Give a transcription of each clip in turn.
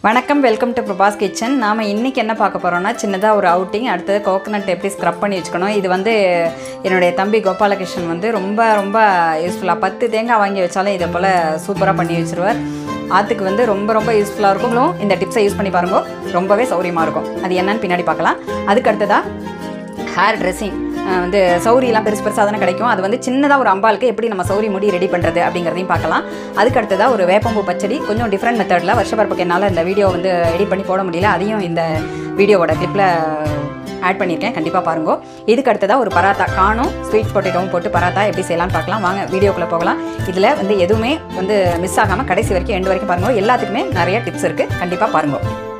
வணக்கம் welcome to Prabhas kitchen நாம் இன்றைக்கி என்ன பார்க்க போகிறோம்னா சின்னதாக ஒரு அவுட்டிங் அடுத்தது கோகனட் எப்படி ஸ்க்ரப் பண்ணி வச்சுக்கணும் இது வந்து என்னுடைய தம்பி கோபாலகிருஷ்ணன் வந்து ரொம்ப ரொம்ப யூஸ்ஃபுல்லாக பத்து தேங்காய் வாங்கி வச்சாலும் இதை போல் சூப்பராக பண்ணி வச்சுருவார் ஆற்றுக்கு வந்து ரொம்ப ரொம்ப யூஸ்ஃபுல்லாக இருக்கும் இந்த டிப்ஸை யூஸ் பண்ணி பாருங்க ரொம்பவே சௌரியமாக இருக்கும் அது என்னன்னு பின்னாடி பார்க்கலாம் அதுக்கு அடுத்ததாக ஹேர் ட்ரெஸ்ஸிங் வந்து சௌரியெல்லாம் பெருசு பெருசாக தானே கிடைக்கும் அது வந்து சின்னதாக ஒரு அம்பாளுக்கு எப்படி நம்ம சௌரி முடி ரெடி பண்ணுறது அப்படிங்கிறதையும் பார்க்கலாம் அதுக்கு அடுத்ததாக ஒரு வேப்பம்பூ பச்சடி கொஞ்சம் டிஃப்ரெண்ட் மெத்தடில் வருஷப்பரப்புக்கு என்னால் இந்த வீடியோ வந்து எடிட் பண்ணி போட முடியல அதையும் இந்த வீடியோவோட கிளிப்பில் ஆட் பண்ணியிருக்கேன் கண்டிப்பாக பாருங்க இதுக்கு அடுத்ததாக ஒரு பராத்தா காணும் ஸ்வீட் பொட்டேட்டோவும் போட்டு பராத்தா எப்படி செய்யலாம்னு பார்க்கலாம் வாங்க வீடியோக்குள்ளே போகலாம் இதில் வந்து எதுவுமே வந்து மிஸ் ஆகாமல் கடைசி வரைக்கும் எண்டு வரைக்கும் பாருங்க எல்லாத்துக்குமே நிறைய டிப்ஸ் இருக்குது கண்டிப்பாக பாருங்க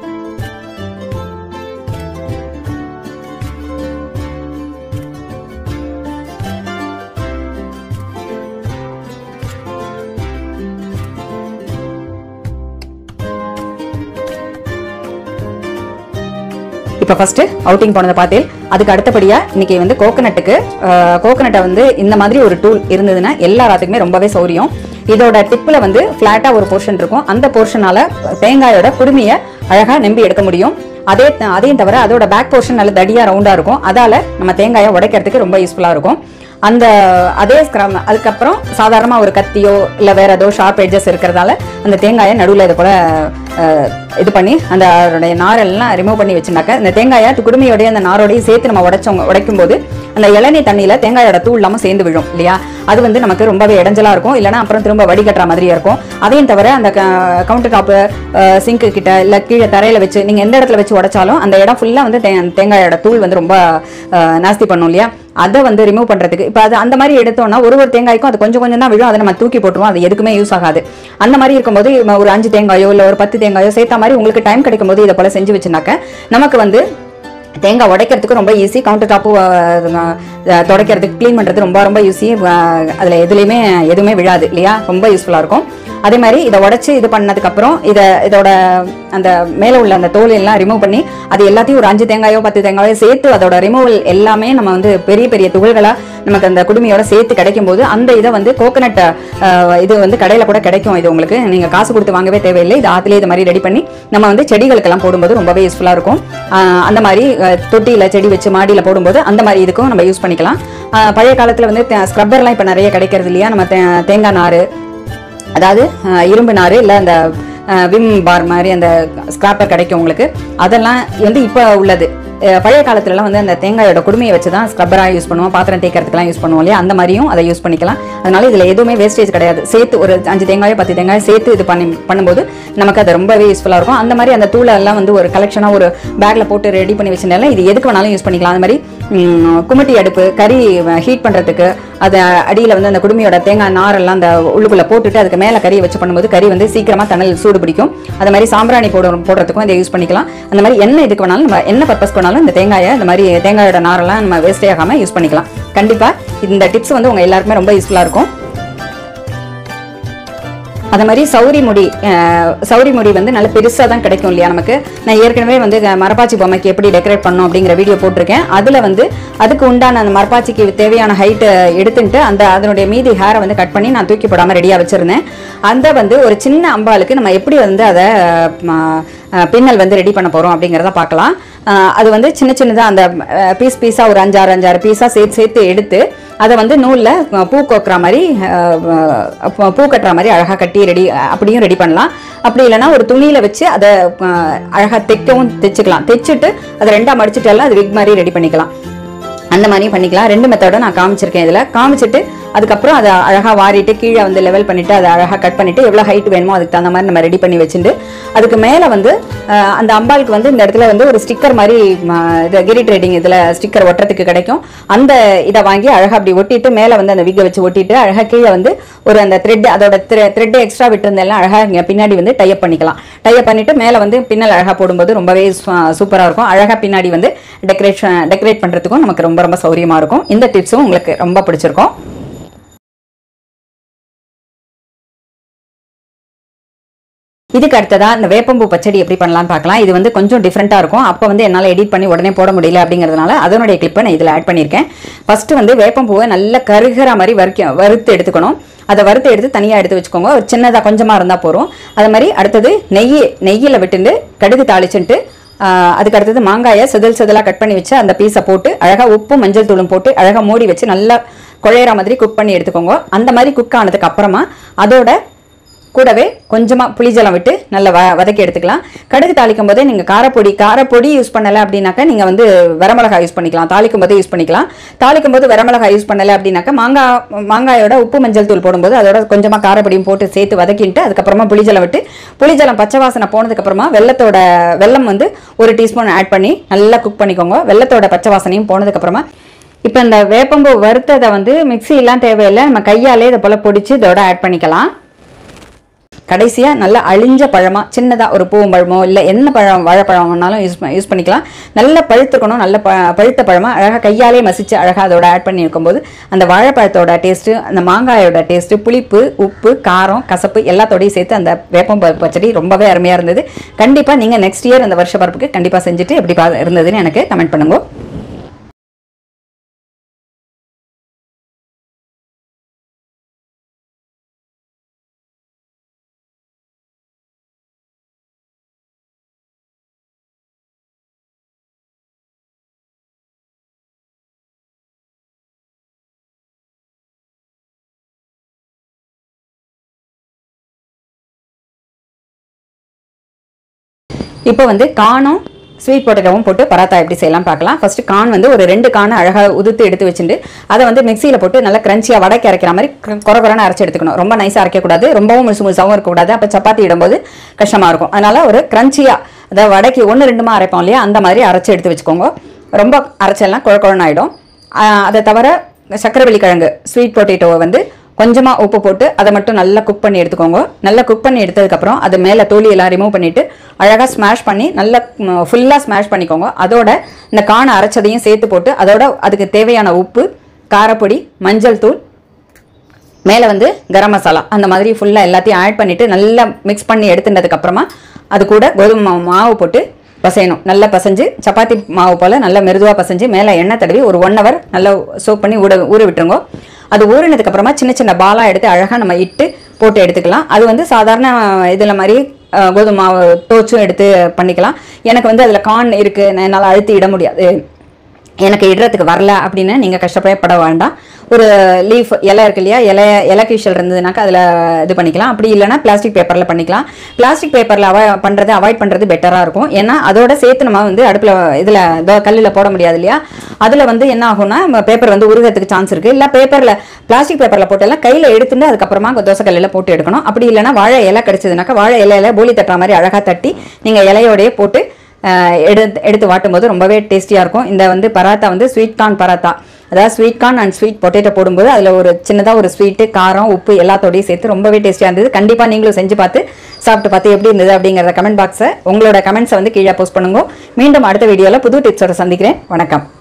இப்போ ஃபஸ்ட்டு அவுட்டிங் போனதை பார்த்தேன் அதுக்கு அடுத்தபடியாக இன்னைக்கு வந்து கோகனட்டுக்கு கோகனட்டை வந்து இந்த மாதிரி ஒரு டூல் இருந்ததுன்னா எல்லா ராத்துக்குமே ரொம்பவே சௌரியம் இதோட டிப்பில் வந்து ஃப்ளாட்டாக ஒரு போர்ஷன் இருக்கும் அந்த போர்ஷனால தேங்காயோட குடுமையை அழகாக நம்பி எடுக்க முடியும் அதே அதையும் தவிர அதோட பேக் போர்ஷன் நல்ல தடியாக ரவுண்டாக இருக்கும் அதால் நம்ம தேங்காயை உடைக்கிறதுக்கு ரொம்ப யூஸ்ஃபுல்லாக இருக்கும் அந்த அதே ஸ்க்ரம் அதுக்கப்புறம் சாதாரணமாக ஒரு கத்தியோ இல்லை வேற ஏதோ ஷார்ப் எட்ஜஸ் இருக்கிறதால அந்த தேங்காயை நடுவில் இது போல் அஹ், இது பண்ணி அந்த அதோடைய நாரெல்லாம் ரிமூவ் பண்ணி வச்சுனாக்க இந்த தேங்காயை குடுமையோடய அந்த நாரோடையும் சேர்த்து நம்ம உடைச்சவங்க உடைக்கும் போது அந்த இளநீ தண்ணியில் தேங்காயோட தூள் இல்லாமல் சேர்ந்து விழும் இல்லையா அது வந்து நமக்கு ரொம்பவே இடைஞ்சலா இருக்கும் இல்லைன்னா அப்புறம் திரும்ப வடிகட்டுற மாதிரியே இருக்கும் அதையும் தவிர அந்த கவுண்டர் டாப்பு சிங்க்கு கிட்ட இல்லை கீழே தரையில் வச்சு நீங்கள் எந்த இடத்துல வச்சு உடைச்சாலும் அந்த இடம் ஃபுல்லாக வந்து தே- தேங்காயோட தூள் வந்து ரொம்ப அஹ், நாஸ்தி பண்ணும் இல்லையா அதை வந்து ரிமூவ் பண்ணுறதுக்கு இப்போ அது அந்த மாதிரி எடுத்தோம்னா ஒரு ஒரு தேங்காய்க்கும் அது கொஞ்சம் கொஞ்சம் தான் விழும் அதை நம்ம தூக்கி போட்டுருவோம் அது எதுக்குமே யூஸ் ஆகாது அந்த மாதிரி இருக்கும்போது நம்ம ஒரு அஞ்சு தேங்காயோ இல்லை ஒரு பத்து தேங்காயோ சேர்த்த மாதிரி உங்களுக்கு டைம் கிடைக்கும் போது இதை போல செஞ்சு வச்சுனாக்க நமக்கு வந்து தேங்காய் உடைக்கிறதுக்கு ரொம்ப ஈஸி கவுண்டர் டாப்பு துடைக்கிறதுக்கு க்ளீன் பண்ணுறது ரொம்ப ரொம்ப ஈஸி அதில் எதுலேயுமே எதுவுமே விழாது இல்லையா ரொம்ப யூஸ்ஃபுல்லாக இருக்கும் அதே மாதிரி இதை உடைச்சு இது பண்ணதுக்கப்புறம் இதை இதோட அந்த மேலே உள்ள அந்த தோல் எல்லாம் ரிமூவ் பண்ணி அது எல்லாத்தையும் ஒரு அஞ்சு தேங்காயோ பத்து தேங்காயோ சேர்த்து அதோட ரிமூவல் எல்லாமே நம்ம வந்து பெரிய பெரிய துகள்களாக நமக்கு அந்த குடுமையோட சேர்த்து கிடைக்கும் போது அந்த இதை வந்து கோகனட் இது வந்து கடையில் கூட கிடைக்கும் இது உங்களுக்கு நீங்கள் காசு கொடுத்து வாங்கவே தேவையில்லை இது ஆற்றுலேயே இது மாதிரி ரெடி பண்ணி நம்ம வந்து செடிகளுக்கெல்லாம் போடும்போது ரொம்பவே யூஸ்ஃபுல்லாக இருக்கும் ஆஹ் அந்த மாதிரி அஹ், தொட்டியில செடி வச்சு மாடியில் போடும்போது அந்த மாதிரி இதுக்கும் நம்ம யூஸ் பண்ணிக்கலாம் ஆஹ் பழைய காலத்தில் வந்து ஸ்க்ரப்பர்லாம் இப்போ நிறைய கிடைக்கிறது இல்லையா நம்ம தே- தேங்காய் நார் அதாவது அஹ், இரும்பு நார் இல்லை அந்த அஹ், விம் பார் மாதிரி அந்த ஸ்கிராப்பர் கிடைக்கும் உங்களுக்கு அதெல்லாம் வந்து இப்போ உள்ளது அஹ், பழைய காலத்துலலாம் வந்து அந்த தேங்காயோட குடுமையை வச்சு தான் ஸ்க்ரப்பராக யூஸ் பண்ணுவோம் பாத்திரம் தேய்க்கிறதுக்குலாம் யூஸ் பண்ணுவோம் இல்லையா அந்த மாதிரியும் அதை யூஸ் பண்ணிக்கலாம் அதனால இதில் எதுவுமே வேஸ்டேஜ் கிடையாது சேர்த்து ஒரு அஞ்சு தேங்காயோ பத்து தேங்காயோ சேர்த்து இது பண்ணி பண்ணும்போது நமக்கு அது ரொம்பவே யூஸ்ஃபுல்லாக இருக்கும் அந்த மாதிரி அந்த தூளை எல்லாம் வந்து ஒரு கலெக்ஷனாக ஒரு பேக்கில் போட்டு ரெடி பண்ணி வச்சிருந்தாலும் இது எதுக்கு வேணாலும் யூஸ் பண்ணிக்கலாம் அந்த மாதிரி ம், குமட்டி அடுப்பு கறி ஹீட் பண்ணுறதுக்கு அது அடியில் வந்து அந்த குடுமையோட தேங்காய் நாரெல்லாம் அந்த உள்ளுக்குள்ளே போட்டுட்டு அதுக்கு மேலே கறியை வச்சு பண்ணும்போது கறி வந்து சீக்கிரமாக தணல் சூடு பிடிக்கும் அது மாதிரி சாம்பிராணி போட போடுறதுக்கும் இதை யூஸ் பண்ணிக்கலாம் அந்த மாதிரி என்ன இதுக்கு வேணாலும் நம்ம என்ன பர்பஸ் வேணாலும் இந்த தேங்காயை இந்த மாதிரி தேங்காயோட நாரெல்லாம் நம்ம வேஸ்டே ஆகாமல் யூஸ் பண்ணிக்கலாம் கண்டிப்பாக இந்த டிப்ஸ் வந்து உங்கள் எல்லாருக்குமே ரொம்ப யூஸ்ஃபுல்லாக இருக்கும் அது மாதிரி சௌரி முடி அஹ், சௌரி முடி வந்து நல்ல பெருசாக தான் கிடைக்கும் இல்லையா நமக்கு நான் ஏற்கனவே வந்து அஹ், மரப்பாச்சி பொம்மைக்கு எப்படி டெக்கரேட் பண்ணணும் அப்படிங்கிற வீடியோ போட்டிருக்கேன் அதில் வந்து அதுக்கு உண்டான அந்த மரப்பாச்சிக்கு தேவையான ஹைட்டை எடுத்துட்டு அந்த அதனுடைய மீதி ஹேரை வந்து கட் பண்ணி நான் தூக்கி போடாமல் ரெடியாக வச்சுருந்தேன் அந்த வந்து ஒரு சின்ன அம்பாளுக்கு நம்ம எப்படி வந்து அதை அஹ், அஹ், பின்னல் வந்து ரெடி பண்ண போகிறோம் அப்படிங்கிறத பார்க்கலாம் அஹ், அது வந்து சின்ன சின்னதாக அந்த பீஸ் பீஸாக ஒரு அஞ்சாறு அஞ்சாறு பீஸாக சேர்த்து சேர்த்து எடுத்து அதை வந்து நூலில் பூ கோக்குற மாதிரி அஹ், அஹ், பூ கட்டுற மாதிரி அழகாக கட்டி ரெடி அப்படியும் ரெடி பண்ணலாம் அப்படி இல்லைன்னா ஒரு துணியில் வச்சு அதை அழகாக தைக்கவும் தைச்சுக்கலாம் தைச்சிட்டு அதை ரெண்டாக மடிச்சிட்டு எல்லாம் அது விக் மாதிரி ரெடி பண்ணிக்கலாம் அந்த மாதிரியும் பண்ணிக்கலாம் ரெண்டு மெத்தடை நான் காமிச்சிருக்கேன் இதில் காமிச்சிட்டு அதுக்கப்புறம் அதை அழகாக வாரிட்டு கீழே வந்து லெவல் பண்ணிவிட்டு அதை அழகாக கட் பண்ணிவிட்டு எவ்வளோ ஹைட் வேணுமோ அதுக்கு தகுந்த மாதிரி நம்ம ரெடி பண்ணி வச்சுட்டு அதுக்கு மேலே வந்து அஹ், அந்த அம்பாளுக்கு வந்து இந்த இடத்துல வந்து ஒரு ஸ்டிக்கர் மாதிரி ம, இது கிரி ட்ரேடிங் இதில் ஸ்டிக்கர் ஒட்டுறதுக்கு கிடைக்கும் அந்த இதை வாங்கி அழகாக அப்படி ஒட்டிட்டு மேலே வந்து அந்த விக்கை வச்சு ஒட்டிட்டு அழகாக கீழே வந்து ஒரு அந்த த்ரெட் அதோட த்ரெட்டு எக்ஸ்ட்ரா விட்டுருந்தெல்லாம் அழகாக இங்கே பின்னாடி வந்து டைப் பண்ணிக்கலாம் டைப் பண்ணிட்டு மேலே வந்து பின்னல் அழகாக போடும்போது ரொம்பவே சூப்பராக இருக்கும் அழகாக பின்னாடி வந்து டெக்கரேஷன் டெக்கரேட் பண்ணுறதுக்கும் நமக்கு ரொம்ப ரொம்ப சௌரியமாக இருக்கும் இந்த டிப்ஸும் உங்களுக்கு ரொம்ப பிடிச்சிருக்கும் இதுக்கு அடுத்ததா இந்த வேப்பம்பூ பச்சடி எப்படி பண்ணலாம்னு பார்க்கலாம் இது வந்து கொஞ்சம் டிஃப்ரெண்ட்டாக இருக்கும் அப்போ வந்து என்னால் எடிட் பண்ணி உடனே போட முடியல அப்படிங்கிறதுனால அதனுடைய கிளிப்பை நான் இதில் ஆட் பண்ணியிருக்கேன் ஃபர்ஸ்ட் வந்து வேப்பம்பூவை நல்லா கருகிற மாதிரி வறுக்க வறுத்து எடுத்துக்கணும் அதை வறுத்து எடுத்து தனியாக எடுத்து வச்சுக்கோங்க ஒரு சின்னதாக கொஞ்சமாக இருந்தால் போதும் அது மாதிரி அடுத்தது நெய் நெய்யில் விட்டுண்டு கடுகு தாளிச்சுட்டு ஆஹ் அதுக்கு அடுத்தது மாங்காயை செதில் செதிலாக கட் பண்ணி வச்சு அந்த பீஸை போட்டு அழகாக உப்பும் மஞ்சள் தூளும் போட்டு அழகாக மூடி வச்சு நல்லா குழையிற மாதிரி குக் பண்ணி எடுத்துக்கோங்க அந்த மாதிரி குக் ஆனதுக்கு அப்புறமா அதோட கூடவே கொஞ்சமாக புளிஜலம் விட்டு நல்லா வ வதக்கி எடுத்துக்கலாம் கடுகு தாளிக்கும் போதே நீங்கள் காரப்பொடி காரப்பொடி யூஸ் பண்ணலை அப்படின்னாக்கா நீங்கள் வந்து வரமிளகாய் யூஸ் பண்ணிக்கலாம் தாளிக்கும் போதே யூஸ் பண்ணிக்கலாம் தாளிக்கும் போது வரமிளகாய் யூஸ் பண்ணலை அப்படின்னாக்கா மாங்காய் மாங்காயோட உப்பு மஞ்சள் தூள் போடும்போது அதோட கொஞ்சமாக காரப்பொடியும் போட்டு சேர்த்து வதக்கிட்டு அதுக்கப்புறமா புளிஜலம் விட்டு புளிஜலம் பச்சை வாசனை போனதுக்கப்புறமா வெள்ளத்தோட வெல்லம் வந்து ஒரு டீஸ்பூன் ஆட் பண்ணி நல்லா குக் பண்ணிக்கோங்க வெள்ளத்தோட பச்சை வாசனையும் போனதுக்கப்புறமா இப்போ இந்த வேப்பம்பூ வறுத்ததை வந்து மிக்சியெல்லாம் தேவையில்லை நம்ம கையாலே இதை போல் பொடிச்சு இதோட ஆட் பண்ணிக்கலாம் கடைசியாக நல்லா அழிஞ்ச பழமாக சின்னதாக ஒரு பூவம்பழமோ இல்லை என்ன பழம் வாழைப்பழம் வேணாலும் யூஸ் யூஸ் பண்ணிக்கலாம் நல்ல பழுத்துக்கணும் நல்ல ப பழுத்த பழமாக அழகாக கையாலே மசிச்சு அழகாக அதோட ஆட் பண்ணி வைக்கும்போது அந்த வாழைப்பழத்தோட டேஸ்ட்டு அந்த மாங்காயோட டேஸ்ட்டு புளிப்பு உப்பு காரம் கசப்பு எல்லாத்தோடையும் சேர்த்து அந்த வேப்பம் பருப்பு பச்சடி ரொம்பவே அருமையாக இருந்தது கண்டிப்பாக நீங்கள் நெக்ஸ்ட் இயர் அந்த வருஷ பருப்புக்கு கண்டிப்பாக செஞ்சுட்டு எப்படி பா இருந்ததுன்னு எனக்கு கமெண்ட் பண்ணுங்க இப்போ வந்து காணும் ஸ்வீட் பொட்டேட்டோவும் போட்டு பராத்தா எப்படி செய்யலாம் பார்க்கலாம் ஃபர்ஸ்ட் கான் வந்து ஒரு ரெண்டு கானை அழகாக உதுத்து எடுத்து வச்சுட்டு அதை வந்து மிக்சியில் போட்டு நல்லா கிரன்ச்சியாக வடக்கி அரைக்கிற மாதிரி கு- குறை குறைன்னு அரைச்சி எடுத்துக்கணும் ரொம்ப நைஸாக அரைக்கக்கூடாது ரொம்பவும் முழுசு முழுசாகவும் இருக்கக்கூடாது அப்போ சப்பாத்தி இடும்போது கஷ்டமாக இருக்கும் அதனால ஒரு கிரன்ச்சியாக அதாவது வடக்கி ஒன்று ரெண்டுமா அரைப்போம் இல்லையா அந்த மாதிரி அரைச்சி எடுத்து வச்சுக்கோங்க ரொம்ப அரைச்செல்லாம் குழ குழன்னு ஆகிடும் அதை தவிர சக்கரவள்ளி கிழங்கு ஸ்வீட் பொட்டேட்டோவை வந்து கொஞ்சமாக உப்பு போட்டு அதை மட்டும் நல்லா குக் பண்ணி எடுத்துக்கோங்க நல்லா குக் பண்ணி எடுத்ததுக்கப்புறம் அது மேலே தோலி எல்லாம் ரிமூவ் பண்ணிவிட்டு அழகாக ஸ்மாஷ் பண்ணி நல்லா ஃபுல்லாக ஸ்மாஷ் பண்ணிக்கோங்க அதோட இந்த காணை அரைச்சதையும் சேர்த்து போட்டு அதோட அதுக்கு தேவையான உப்பு காரப்பொடி மஞ்சள் தூள் மேலே வந்து கரம் மசாலா அந்த மாதிரி ஃபுல்லாக எல்லாத்தையும் ஆட் பண்ணிவிட்டு நல்லா மிக்ஸ் பண்ணி எடுத்துட்டதுக்கு அப்புறமா அது கூட கோதுமை மாவு மாவு போட்டு பசையணும் நல்லா பசைஞ்சு சப்பாத்தி மாவு போல் நல்லா மிருதுவாக பசைஞ்சு மேலே எண்ணெய் தடவி ஒரு ஒன் ஹவர் நல்லா சோப் பண்ணி ஊற ஊற விட்டுருங்க அது ஊறினதுக்கு அப்புறமா சின்ன சின்ன பாலாக எடுத்து அழகாக நம்ம இட்டு போட்டு எடுத்துக்கலாம் அது வந்து சாதாரண இதில் மாதிரி அஹ், கோதுமை மாவு தோச்சும் எடுத்து பண்ணிக்கலாம் எனக்கு வந்து அதில் கான் இருக்குது நான் என்னால் அழுத்தி இட முடியாது எனக்கு இடுறதுக்கு வரல அப்படின்னு நீங்கள் கஷ்டப்பட வேண்டாம் ஒரு லீஃப் இலை இருக்கு இல்லையா இலை இலை கீஷல் இருந்ததுனாக்கா அதில் இது பண்ணிக்கலாம் அப்படி இல்லைன்னா பிளாஸ்டிக் பேப்பரில் பண்ணிக்கலாம் பிளாஸ்டிக் பேப்பரில் அவாய் பண்ணுறது அவாய்ட் பண்ணுறது பெட்டராக இருக்கும் ஏன்னா அதோட சேர்த்து நம்ம வந்து அடுப்பில் இதில் கல்லில் போட முடியாது இல்லையா அதில் வந்து என்ன ஆகும்னா பேப்பர் வந்து உருகிறதுக்கு சான்ஸ் இருக்குது இல்லை பேப்பரில் பிளாஸ்டிக் பேப்பரில் போட்டெல்லாம் கையில் எடுத்துட்டு அதுக்கப்புறமா தோசை கல்லில் போட்டு எடுக்கணும் அப்படி இல்லைன்னா வாழை இலை கிடச்சதுனாக்கா வாழை இலையில போலி தட்டுற மாதிரி அழகாக தட்டி நீங்கள் இலையோடயே போட்டு அஹ் எடுத்து எடுத்து வாட்டும் போது ரொம்பவே டேஸ்டியாக இருக்கும் இந்த வந்து பராத்தா வந்து ஸ்வீட் கார்ன் பராத்தா அதாவது sweet corn and sweet potato போடும்போது அதில் ஒரு சின்னதாக ஒரு ஸ்வீட்டு காரம் உப்பு எல்லாத்தோடையும் சேர்த்து ரொம்பவே டேஸ்டியாக இருந்தது கண்டிப்பாக நீங்களும் செஞ்சு பார்த்து சாப்பிட்டு பார்த்து எப்படி இருந்தது அப்படிங்கிறத கமெண்ட் பாக்ஸை உங்களோட கமெண்ட்ஸை வந்து கீழே போஸ்ட் பண்ணுங்க மீண்டும் அடுத்த வீடியோவில் புது டிப்ஸோட சந்திக்கிறேன் வணக்கம்